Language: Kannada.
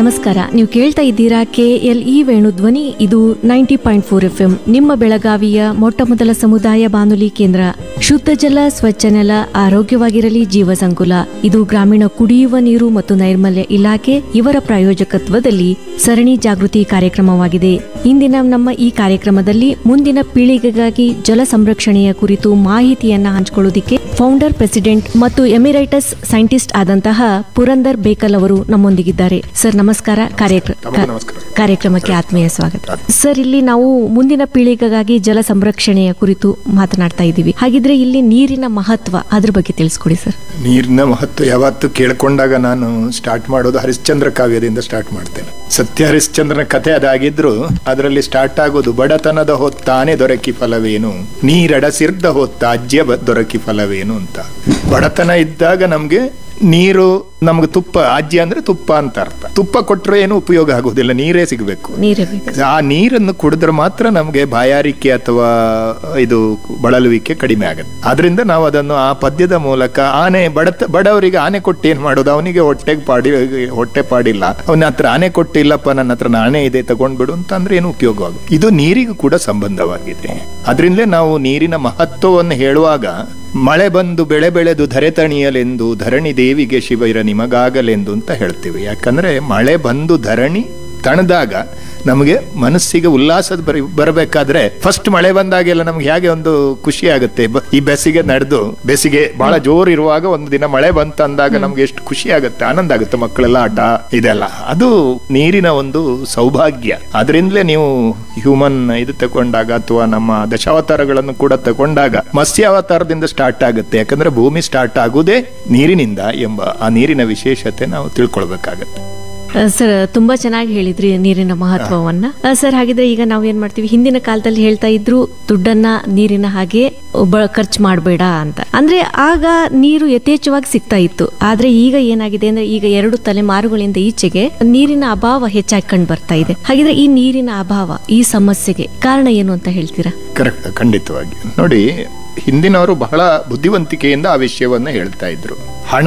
ನಮಸ್ಕಾರ ನೀವು ಕೇಳ್ತಾ ಇದ್ದೀರಾ K L E Venu Dhwani ಇದು ninety point four F M ನಿಮ್ಮ ಬೆಳಗಾವಿಯ ಮೊಟ್ಟ ಮೊದಲ ಸಮುದಾಯ ಬಾನುಲಿ ಕೇಂದ್ರ ಶುದ್ಧ ಜಲ ಸ್ವಚ್ಛ ನೆಲ ಆರೋಗ್ಯವಾಗಿರಲಿ ಜೀವ ಸಂಕುಲ ಇದು ಗ್ರಾಮೀಣ ಕುಡಿಯುವ ನೀರು ಮತ್ತು ನೈರ್ಮಲ್ಯ ಇಲಾಖೆ ಇವರ ಪ್ರಾಯೋಜಕತ್ವದಲ್ಲಿ ಸರಣಿ ಜಾಗೃತಿ ಕಾರ್ಯಕ್ರಮವಾಗಿದೆ ಇಂದಿನ ನಮ್ಮ ಈ ಕಾರ್ಯಕ್ರಮದಲ್ಲಿ ಮುಂದಿನ ಪೀಳಿಗೆಗಾಗಿ ಜಲ ಸಂರಕ್ಷಣೆಯ ಕುರಿತು ಮಾಹಿತಿಯನ್ನ ಹಂಚಿಕೊಳ್ಳುವುದಕ್ಕೆ ಫೌಂಡರ್ ಪ್ರೆಸಿಡೆಂಟ್ ಮತ್ತು ಎಮಿರೈಟಸ್ ಸೈಂಟಿಸ್ಟ್ ಆದಂತಹ ಪುರಂದರ್ ಬೇಕಲ್ ಅವರು ನಮ್ಮೊಂದಿಗಿದ್ದಾರೆ ಸರ್ ನಮಸ್ಕಾರ ಕಾರ್ಯಕ್ರ- ತಮಗೂ ನಮಸ್ಕಾರ. ಕಾರ್ಯಕ್ರಮಕ್ಕೆ ಆತ್ಮೀಯ ಸ್ವಾಗತ ಸರ್ ಇಲ್ಲಿ ನಾವು ಮುಂದಿನ ಪೀಳಿಗೆಗಾಗಿ ಜಲ ಸಂರಕ್ಷಣೆಯ ಕುರಿತು ಮಾತನಾಡ್ತಾ ಇದ್ದೀವಿ ಹಾಗಿದ್ರೆ ಇಲ್ಲಿ ನೀರಿನ ಮಹತ್ವ ಅದ್ರ ಬಗ್ಗೆ ತಿಳಿಸ್ಕೊಡಿ ಸರ್ ನೀರಿನ ಮಹತ್ವ ಯಾವತ್ತು ಕೇಳ್ಕೊಂಡಾಗ ನಾನು ಸ್ಟಾರ್ಟ್ ಮಾಡೋದು ಹರಿಶ್ಚಂದ್ರ ಕಾವ್ಯದಿಂದ ಸ್ಟಾರ್ಟ್ ಮಾಡ್ತೇನೆ ಸತ್ಯ ಹರಿಶ್ಚಂದ್ರನ ಕಥೆ ಅದಾಗಿದ್ರು ಅದರಲ್ಲಿ ಸ್ಟಾರ್ಟ್ ಆಗೋದು ಬಡತನದ ಹೊತ್ತಾನೆ ದೊರಕಿ ಫಲವೇನು ನೀರಡಸಿರ್ದ ಹೊತ್ತ ಅಜ್ಯ ಬ- ದೊರಕಿ ಫಲವೇನು ಅಂತ ಬಡತನ ಇದ್ದಾಗ ನಮ್ಗೆ ನೀರು ನಮ್ಗೆ ತುಪ್ಪ ಅಜ್ಯ ಅಂದ್ರೆ ತುಪ್ಪ ಅಂತ ಅರ್ಥ ತುಪ್ಪ ಕೊಟ್ರೆ ಏನು ಉಪಯೋಗ ಆಗೋದಿಲ್ಲ ನೀರೇ ಸಿಗಬೇಕು ನೀರೇ ಬೇಕು ಆ ನೀರನ್ನು ಕುಡಿದ್ರೆ ಮಾತ್ರ ನಮಗೆ ಬಾಯಾರಿಕೆ ಅಥವಾ ಇದು ಬಳಲುವಿಕೆ ಕಡಿಮೆ ಆಗುತ್ತೆ ಆದ್ರಿಂದ ನಾವು ಅದನ್ನು ಆ ಪದ್ಯದ ಮೂಲಕ ಆನೆ ಬಡತ ಬಡವರಿಗೆ ಆನೆ ಕೊಟ್ಟು ಏನ್ ಮಾಡೋದು ಅವನಿಗೆ ಹೊಟ್ಟೆಗೆ ಪಾಡಿ ಹೊಟ್ಟೆ ಪಾಡಿಲ್ಲ ಅವನ ಹತ್ರ ಆನೆ ಕೊಟ್ಟಿಲ್ಲಪ್ಪ ನನ್ನ ಹತ್ರ ನಾನೇ ಇದೆ ತಗೊಂಡ್ಬಿಡು ಅಂತ ಅಂದ್ರೆ ಏನು ಉಪಯೋಗವಾಗ ಇದು ನೀರಿಗೂ ಕೂಡ ಸಂಬಂಧವಾಗಿದೆ ಅದರಿಂದಲೇ ನಾವು ನೀರಿನ ಮಹತ್ವವನ್ನು ಹೇಳುವಾಗ ಮಳೆ ಬಂದು ಬೆಳೆ ಬೆಳೆದು ಧರೆ ತಣಿಯಲೆಂದು ಧರಣಿ ದೇವಿಗೆ ಶಿವೈರ ನಿಮಗಾಗಲೆಂದು ಅಂತ ಹೇಳ್ತೀವಿ ಯಾಕಂದ್ರೆ ಮಳೆ ಬಂದು ಧರಣಿ ತಣದಾಗ ನಮಗೆ ಮನಸ್ಸಿಗೆ ಉಲ್ಲಾಸದ ಬರಿ ಬರಬೇಕಾದ್ರೆ ಫಸ್ಟ್ ಮಳೆ ಬಂದಾಗೆಲ್ಲ ನಮ್ಗೆ ಹೇಗೆ ಒಂದು ಖುಷಿ ಆಗುತ್ತೆ ಬ- ಈ ಬೇಸಿಗೆ ನಡೆದು ಬೇಸಿಗೆ ಬಹಳ ಜೋರ್ ಇರುವಾಗ ಒಂದು ದಿನ ಮಳೆ ಬಂತ ಅಂದಾಗ ನಮ್ಗೆ ಎಷ್ಟು ಖುಷಿ ಆಗುತ್ತೆ ಆನಂದ ಆಗುತ್ತೆ ಮಕ್ಕಳೆಲ್ಲ ಆಟ ಇದೆಲ್ಲ ಅದು ನೀರಿನ ಒಂದು ಸೌಭಾಗ್ಯ ಅದರಿಂದಲೇ ನೀವು ಹ್ಯೂಮನ್ ಇದು ತಗೊಂಡಾಗ ಅಥವಾ ನಮ್ಮ ದಶಾವತಾರಗಳನ್ನು ಕೂಡ ತಗೊಂಡಾಗ ಮತ್ಸ್ಯಾವತಾರದಿಂದ ಸ್ಟಾರ್ಟ್ ಆಗುತ್ತೆ ಯಾಕಂದ್ರೆ ಭೂಮಿ ಸ್ಟಾರ್ಟ್ ಆಗುವುದೇ ನೀರಿನಿಂದ ಎಂಬ ಆ ನೀರಿನ ವಿಶೇಷತೆ ನಾವು ತಿಳ್ಕೊಳ್ಬೇಕಾಗತ್ತೆ ಆ, ಸರ್ ತುಂಬಾ ಚೆನ್ನಾಗಿ ಹೇಳಿದ್ರಿ ನೀರಿನ ಮಹತ್ವವನ್ನ ಆ, ಸರ್ ಹಾಗಿದ್ರೆ ಈಗ ನಾವು ಏನ್ ಮಾಡ್ತೀವಿ ಹಿಂದಿನ ಕಾಲದಲ್ಲಿ ಹೇಳ್ತಾ ಇದ್ರು ದುಡ್ಡನ್ನ ನೀರಿನ ಹಾಗೆ ಖರ್ಚು ಮಾಡಬೇಡ ಅಂತ ಅಂದ್ರೆ ಆಗ ನೀರು ಯಥೇಚ್ಛವಾಗಿ ಸಿಗ್ತಾ ಇತ್ತು ಆದ್ರೆ ಈಗ ಏನಾಗಿದೆ ಅಂದ್ರೆ ಈಗ ಎರಡು ತಲೆಮಾರುಗಳಿಂದ ಈಚೆಗೆ ನೀರಿನ ಅಭಾವ ಹೆಚ್ಚಾಗಿ ಕಂಡು ಬರ್ತಾ ಇದೆ ಹಾಗಿದ್ರೆ ಈ ನೀರಿನ ಅಭಾವ ಈ ಸಮಸ್ಯೆಗೆ ಕಾರಣ ಏನು ಅಂತ ಹೇಳ್ತೀರಾ ಕರೆಕ್ಟ್ ಖಂಡಿತವಾಗಿ ನೋಡಿ ಹಿಂದಿನವರು ಬಹಳ ಬುದ್ಧಿವಂತಿಕೆಯಿಂದ ಆ ವಿಷಯವನ್ನ ಹೇಳ್ತಾ ಇದ್ರು ಹಣ